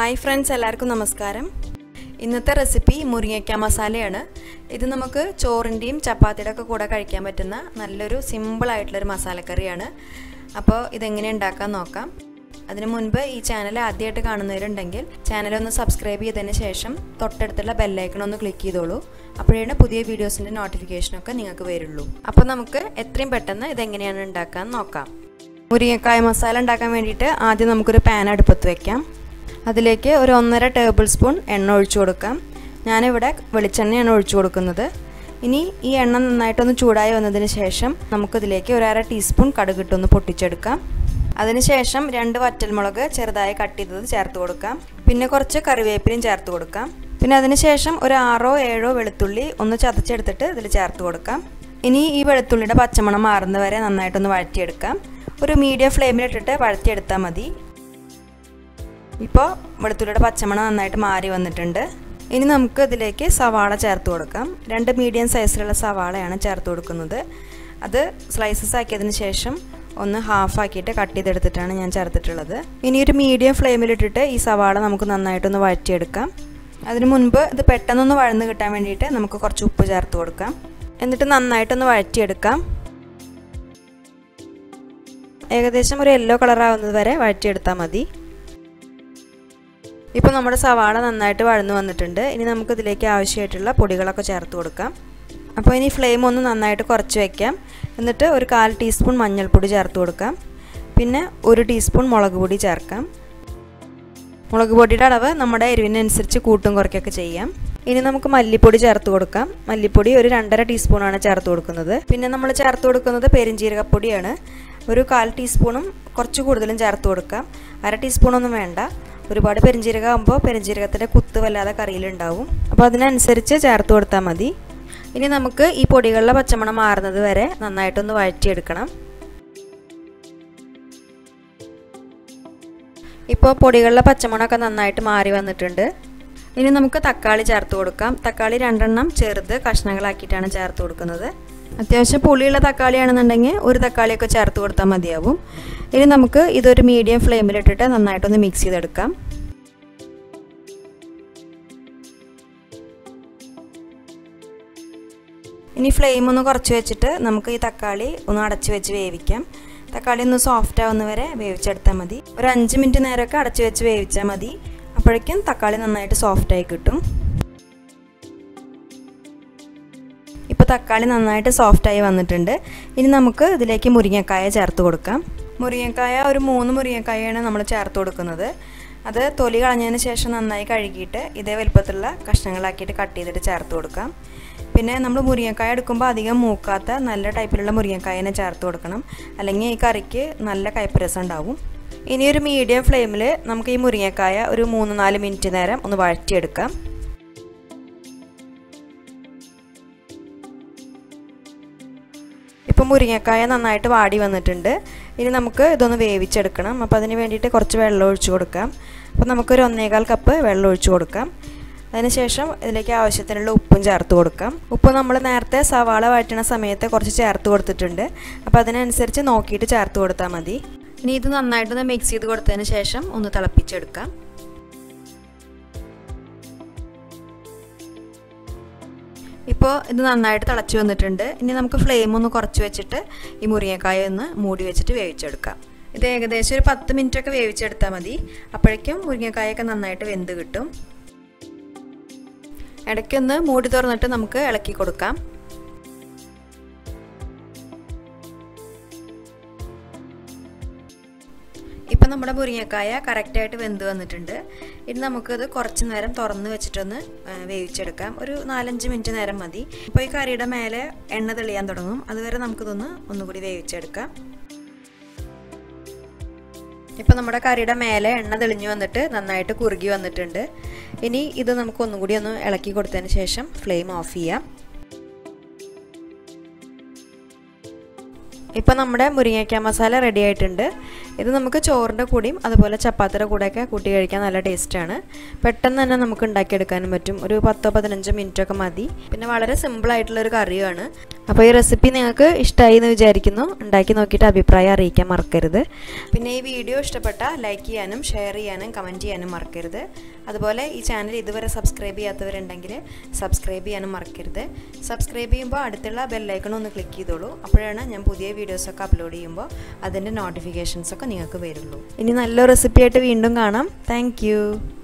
hi friends എല്ലാവർക്കും നമസ്കാരം ഇന്നത്തെ റെസിപ്പി മുരിങ്ങയ്ക്ക മസാലയാണ് ഇത് നമുക്ക് ചോറിൻ്റെയും ചപ്പാത്തിയുടെ ഒക്കെ കൂടെ കഴിക്കാൻ പറ്റുന്ന നല്ലൊരു സിമ്പിളായിട്ടുള്ളൊരു മസാലക്കറിയാണ് അപ്പോൾ ഇതെങ്ങനെ ഉണ്ടാക്കാൻ നോക്കാം അതിനു മുൻപ് ഈ ചാനൽ ആദ്യമായിട്ട് കാണുന്നവരുണ്ടെങ്കിൽ ചാനൽ ഒന്ന് സബ്സ്ക്രൈബ് ചെയ്തതിന് ശേഷം തൊട്ടടുത്തുള്ള ബെല്ലൈക്കൺ ഒന്ന് ക്ലിക്ക് ചെയ്തോളൂ അപ്പോഴാണ് പുതിയ വീഡിയോസിൻ്റെ നോട്ടിഫിക്കേഷനൊക്കെ നിങ്ങൾക്ക് വരുള്ളൂ അപ്പോൾ നമുക്ക് എത്രയും പെട്ടെന്ന് ഇതെങ്ങനെയാണ് ഉണ്ടാക്കാൻ നോക്കാം മുരിങ്ങക്കായ മസാല ഉണ്ടാക്കാൻ വേണ്ടിയിട്ട് ആദ്യം നമുക്കൊരു പാൻ അടുപ്പത്ത് വെക്കാം അതിലേക്ക് ഒരു ഒന്നര ടേബിൾ സ്പൂൺ എണ്ണ ഒഴിച്ചു കൊടുക്കാം ഞാനിവിടെ വെളിച്ചെണ്ണയാണ് ഒഴിച്ചു കൊടുക്കുന്നത് ഇനി ഈ എണ്ണ നന്നായിട്ടൊന്ന് ചൂടായി വന്നതിന് ശേഷം നമുക്കിതിലേക്ക് ഒരു അര ടീസ്പൂൺ കടുകിട്ടൊന്ന് പൊട്ടിച്ചെടുക്കാം അതിനുശേഷം രണ്ട് വറ്റൽമുളക് ചെറുതായി കട്ട് ചെയ്തത് ചേർത്ത് കൊടുക്കാം പിന്നെ കുറച്ച് കറിവേപ്പിലയും ചേർത്ത് കൊടുക്കാം പിന്നെ അതിനുശേഷം ഒരു ആറോ ഏഴോ വെളുത്തുള്ളി ഒന്ന് ചതച്ചെടുത്തിട്ട് ഇതിൽ ചേർത്ത് കൊടുക്കാം ഇനി ഈ വെളുത്തുള്ളിയുടെ പച്ചമണം മാറുന്നവരെ നന്നായിട്ടൊന്ന് വഴറ്റിയെടുക്കാം ഒരു മീഡിയം ഫ്ലെയിമിലിട്ടിട്ട് വഴറ്റിയെടുത്താൽ മതി ഇപ്പോൾ വെളുത്തുള്ളിയുടെ പച്ചമണം നന്നായിട്ട് മാറി വന്നിട്ടുണ്ട് ഇനി നമുക്ക് ഇതിലേക്ക് സവാള ചേർത്ത് കൊടുക്കാം രണ്ട് മീഡിയം സൈസിലുള്ള സവാളയാണ് ചേർത്ത് കൊടുക്കുന്നത് അത് സ്ലൈസസ് ആക്കിയതിന് ശേഷം ഒന്ന് ഹാഫ് ആക്കിയിട്ട് കട്ട് ചെയ്തെടുത്തിട്ടാണ് ഞാൻ ചേർത്തിട്ടുള്ളത് ഇനി ഒരു മീഡിയം ഫ്ലെയിമിലിട്ടിട്ട് ഈ സവാള നമുക്ക് നന്നായിട്ടൊന്ന് വഴറ്റിയെടുക്കാം അതിന് മുൻപ് ഇത് പെട്ടെന്നൊന്ന് വഴന്ന് കിട്ടാൻ വേണ്ടിയിട്ട് നമുക്ക് കുറച്ച് ഉപ്പ് ചേർത്ത് കൊടുക്കാം എന്നിട്ട് നന്നായിട്ടൊന്ന് വഴറ്റിയെടുക്കാം ഏകദേശം ഒരു യെല്ലോ കളറാവുന്നത് വരെ വഴറ്റിയെടുത്താൽ മതി ഇപ്പോൾ നമ്മുടെ സവാള നന്നായിട്ട് വഴന്നു വന്നിട്ടുണ്ട് ഇനി നമുക്ക് ഇതിലേക്ക് ആവശ്യമായിട്ടുള്ള പൊടികളൊക്കെ ചേർത്ത് കൊടുക്കാം അപ്പോൾ ഇനി ഫ്ലെയിം ഒന്ന് നന്നായിട്ട് കുറച്ച് വയ്ക്കാം എന്നിട്ട് ഒരു കാൽ ടീസ്പൂൺ മഞ്ഞൾപ്പൊടി ചേർത്ത് കൊടുക്കാം പിന്നെ ഒരു ടീസ്പൂൺ മുളക് പൊടി ചേർക്കാം മുളക് പൊടിയുടെ അളവ് നമ്മുടെ എരിവിനനുസരിച്ച് കൂട്ടും കുറയ്ക്കൊക്കെ ചെയ്യാം ഇനി നമുക്ക് മല്ലിപ്പൊടി ചേർത്ത് കൊടുക്കാം മല്ലിപ്പൊടി ഒരു രണ്ടര ടീസ്പൂണാണ് ചേർത്ത് കൊടുക്കുന്നത് പിന്നെ നമ്മൾ ചേർത്ത് കൊടുക്കുന്നത് പെരിഞ്ജീരകപ്പൊടിയാണ് ഒരു കാൽ ടീസ്പൂണും കുറച്ച് കൂടുതലും ചേർത്ത് കൊടുക്കാം അര ടീസ്പൂണൊന്നും വേണ്ട ഒരുപാട് പെരിഞ്ജീരകം ആകുമ്പോൾ പെരിഞ്ജീരകത്തിൻ്റെ കുത്ത് വല്ലാതെ കറിയിലുണ്ടാവും അപ്പോൾ അതിനനുസരിച്ച് ചേർത്ത് കൊടുത്താൽ മതി ഇനി നമുക്ക് ഈ പൊടികളിലെ പച്ചമണം മാറുന്നത് വരെ നന്നായിട്ടൊന്ന് വഴറ്റിയെടുക്കണം ഇപ്പോൾ പൊടികളിലെ പച്ചമണമൊക്കെ നന്നായിട്ട് മാറി വന്നിട്ടുണ്ട് ഇനി നമുക്ക് തക്കാളി ചേർത്ത് കൊടുക്കാം തക്കാളി രണ്ടെണ്ണം ചെറുത് കഷ്ണങ്ങളാക്കിയിട്ടാണ് ചേർത്ത് കൊടുക്കുന്നത് അത്യാവശ്യം പുളിയുള്ള തക്കാളിയാണെന്നുണ്ടെങ്കിൽ ഒരു തക്കാളിയൊക്കെ ചേർത്ത് കൊടുത്താൽ മതിയാവും ഇനി നമുക്ക് ഇതൊരു മീഡിയം ഫ്ലെയിമിലിട്ടിട്ട് നന്നായിട്ടൊന്ന് മിക്സ് ചെയ്തെടുക്കാം ഇനി ഫ്ലെയിം ഒന്ന് കുറച്ച് വെച്ചിട്ട് നമുക്ക് ഈ തക്കാളി ഒന്ന് അടച്ച് വെച്ച് വേവിക്കാം തക്കാളി ഒന്ന് സോഫ്റ്റ് ആവുന്ന വരെ വേവിച്ചെടുത്താൽ മതി ഒരു അഞ്ച് മിനിറ്റ് നേരമൊക്കെ അടച്ച് വെച്ച് വേവിച്ചാൽ മതി അപ്പോഴേക്കും തക്കാളി നന്നായിട്ട് സോഫ്റ്റായി കിട്ടും ഇപ്പോൾ തക്കാളി നന്നായിട്ട് സോഫ്റ്റായി വന്നിട്ടുണ്ട് ഇനി നമുക്ക് ഇതിലേക്ക് മുരിങ്ങക്കായ ചേർത്ത് കൊടുക്കാം മുരിങ്ങക്കായ ഒരു മൂന്ന് മുരിങ്ങക്കായാണ് നമ്മൾ ചേർത്ത് കൊടുക്കുന്നത് അത് തൊലി കളഞ്ഞതിന് ശേഷം നന്നായി കഴുകിയിട്ട് ഇതേ വലുപ്പത്തിലുള്ള കഷ്ണങ്ങളാക്കിയിട്ട് കട്ട് ചെയ്തിട്ട് ചേർത്ത് കൊടുക്കാം പിന്നെ നമ്മൾ മുരിങ്ങക്കായ എടുക്കുമ്പോൾ അധികം മൂക്കാത്ത നല്ല ടൈപ്പിലുള്ള മുരിങ്ങക്കായനെ ചേർത്ത് കൊടുക്കണം അല്ലെങ്കിൽ ഈ കറിക്ക് നല്ല കയ്പ്പ് രസം ഉണ്ടാവും ഇനി ഒരു മീഡിയം ഫ്ലെയിമിൽ നമുക്ക് ഈ മുരിങ്ങക്കായ ഒരു മൂന്ന് നാല് മിനിറ്റ് നേരം ഒന്ന് വഴറ്റിയെടുക്കാം ഇപ്പം മുരിങ്ങക്കായ നന്നായിട്ട് വാടി വന്നിട്ടുണ്ട് ഇനി നമുക്ക് ഇതൊന്ന് വേവിച്ചെടുക്കണം അപ്പോൾ അതിന് വേണ്ടിയിട്ട് കുറച്ച് വെള്ളം ഒഴിച്ചു കൊടുക്കാം അപ്പോൾ നമുക്കൊരു ഒന്നേകാൽ കപ്പ് വെള്ളം ഒഴിച്ചു കൊടുക്കാം അതിനുശേഷം ഇതിലേക്ക് ആവശ്യത്തിനുള്ള ഉപ്പും ചേർത്ത് കൊടുക്കാം ഉപ്പ് നമ്മൾ നേരത്തെ സവാള വഴറ്റണ സമയത്ത് കുറച്ച് ചേർത്ത് കൊടുത്തിട്ടുണ്ട് അപ്പോൾ അതിനനുസരിച്ച് നോക്കിയിട്ട് ചേർത്ത് കൊടുത്താൽ മതി ഇനി ഇത് നന്നായിട്ടൊന്ന് മിക്സ് ചെയ്ത് കൊടുത്തതിന് ശേഷം ഒന്ന് തിളപ്പിച്ചെടുക്കാം ഇപ്പോൾ ഇത് നന്നായിട്ട് തിളച്ച് വന്നിട്ടുണ്ട് ഇനി നമുക്ക് ഫ്ലെയിം ഒന്ന് കുറച്ച് വെച്ചിട്ട് ഈ മുരിങ്ങക്കായ ഒന്ന് മൂടി വെച്ചിട്ട് വേവിച്ചെടുക്കാം ഇത് ഏകദേശം ഒരു പത്ത് മിനിറ്റൊക്കെ വേവിച്ചെടുത്താൽ മതി അപ്പോഴേക്കും മുരിങ്ങക്കായൊക്കെ നന്നായിട്ട് വെന്ത് കിട്ടും ഇടയ്ക്കൊന്ന് മൂടി തുറന്നിട്ട് നമുക്ക് ഇളക്കി കൊടുക്കാം ഇപ്പം നമ്മുടെ മുരിങ്ങക്കായ കറക്റ്റായിട്ട് വെന്ത് വന്നിട്ടുണ്ട് ഇനി നമുക്കത് കുറച്ച് നേരം തുറന്ന് വെച്ചിട്ടൊന്ന് വേവിച്ചെടുക്കാം ഒരു നാലഞ്ച് മിനിറ്റ് നേരം മതി ഇപ്പോൾ ഈ കറിയുടെ മേലെ എണ്ണ തെളിയാൻ തുടങ്ങും അതുവരെ നമുക്കിതൊന്ന് ഒന്നുകൂടി വേവിച്ചെടുക്കാം ഇപ്പം നമ്മുടെ കറിയുടെ മേലെ എണ്ണ തെളിഞ്ഞു വന്നിട്ട് നന്നായിട്ട് കുറുകി വന്നിട്ടുണ്ട് ഇനി ഇത് നമുക്ക് ഒന്നുകൂടി ഒന്ന് ഇളക്കി കൊടുത്തതിന് ശേഷം ഫ്ലെയിം ഓഫ് ചെയ്യാം ഇപ്പം നമ്മുടെ മുരിങ്ങയ്ക്ക മസാല റെഡി ആയിട്ടുണ്ട് ഇത് നമുക്ക് ചോറിൻ്റെ കൂടെയും അതുപോലെ ചപ്പാത്തിയുടെ കൂടെയൊക്കെ കൂട്ടി കഴിക്കാൻ നല്ല ടേസ്റ്റാണ് പെട്ടെന്ന് തന്നെ നമുക്ക് ഉണ്ടാക്കിയെടുക്കാനും പറ്റും ഒരു പത്തോ പതിനഞ്ചോ മിനിറ്റ് ഒക്കെ മതി പിന്നെ വളരെ സിമ്പിളായിട്ടുള്ളൊരു കറിയുമാണ് അപ്പോൾ ഈ റെസിപ്പി നിങ്ങൾക്ക് ഇഷ്ടമായി എന്ന് വിചാരിക്കുന്നു ഉണ്ടാക്കി നോക്കിയിട്ട് അഭിപ്രായം അറിയിക്കാൻ മറക്കരുത് പിന്നെ ഈ വീഡിയോ ഇഷ്ടപ്പെട്ട ലൈക്ക് ചെയ്യാനും ഷെയർ ചെയ്യാനും കമൻറ്റ് ചെയ്യാനും മറക്കരുത് അതുപോലെ ഈ ചാനൽ ഇതുവരെ സബ്സ്ക്രൈബ് ചെയ്യാത്തവരുണ്ടെങ്കിൽ സബ്സ്ക്രൈബ് ചെയ്യാനും മറക്കരുത് സബ്സ്ക്രൈബ് ചെയ്യുമ്പോൾ അടുത്തുള്ള ബെല്ലൈക്കൺ ഒന്ന് ക്ലിക്ക് ചെയ്തോളൂ അപ്പോഴാണ് ഞാൻ പുതിയ വീഡിയോസൊക്കെ അപ്ലോഡ് ചെയ്യുമ്പോൾ അതിൻ്റെ നോട്ടിഫിക്കേഷൻസ് ഒക്കെ നിങ്ങൾക്ക് വരുള്ളൂ ഇനി നല്ല റെസിപ്പി ആയിട്ട് വീണ്ടും കാണാം താങ്ക്